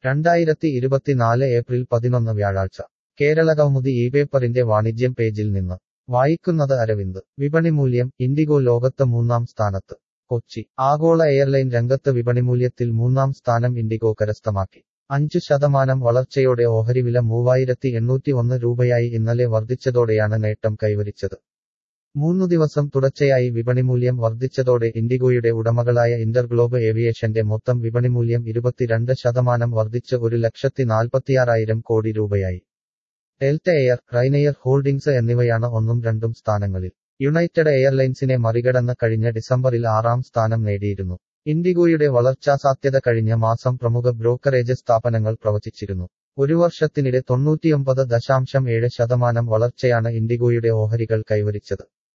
രണ്ടായിരത്തി ഇരുപത്തിനാല് ഏപ്രിൽ പതിനൊന്ന് വ്യാഴാഴ്ച കേരള കൗമുദി ഈ പേപ്പറിന്റെ വാണിജ്യം പേജിൽ നിന്ന് വായിക്കുന്നത് അരവിന്ദ് വിപണിമൂല്യം ഇൻഡിഗോ ലോകത്ത് മൂന്നാം സ്ഥാനത്ത് കൊച്ചി ആഗോള എയർലൈൻ രംഗത്ത് വിപണിമൂല്യത്തിൽ മൂന്നാം സ്ഥാനം ഇൻഡിഗോ കരസ്ഥമാക്കി അഞ്ചു ശതമാനം വളർച്ചയോടെ ഓഹരിവില മൂവായിരത്തി എണ്ണൂറ്റി ഒന്ന് രൂപയായി ഇന്നലെ വർദ്ധിച്ചതോടെയാണ് നേട്ടം കൈവരിച്ചത് മൂന്നു ദിവസം തുടർച്ചയായി വിപണിമൂല്യം വർദ്ധിച്ചതോടെ ഇൻഡിഗോയുടെ ഉടമകളായ ഇന്റർഗ്ലോബ് ഏവിയേഷന്റെ മൊത്തം വിപണിമൂല്യം ഇരുപത്തിരണ്ട് ശതമാനം വർദ്ധിച്ച് ഒരു ലക്ഷത്തി നാൽപ്പത്തിയാറായിരം കോടി രൂപയായി ഡെൽറ്റ എയർ റൈനെയർ ഹോൾഡിംഗ്സ് എന്നിവയാണ് ഒന്നും രണ്ടും സ്ഥാനങ്ങളിൽ യുണൈറ്റഡ് എയർലൈൻസിനെ മറികടന്ന് കഴിഞ്ഞ ഡിസംബറിൽ ആറാം സ്ഥാനം നേടിയിരുന്നു ഇൻഡിഗോയുടെ വളർച്ചാ സാധ്യത കഴിഞ്ഞ മാസം പ്രമുഖ ബ്രോക്കറേജ് സ്ഥാപനങ്ങൾ പ്രവചിച്ചിരുന്നു ഒരു വർഷത്തിനിടെ തൊണ്ണൂറ്റിയൊമ്പത് ദശാംശം ഏഴ് ശതമാനം വളർച്ചയാണ് ഇൻഡിഗോയുടെ ഓഹരികൾ കൈവരിച്ചത്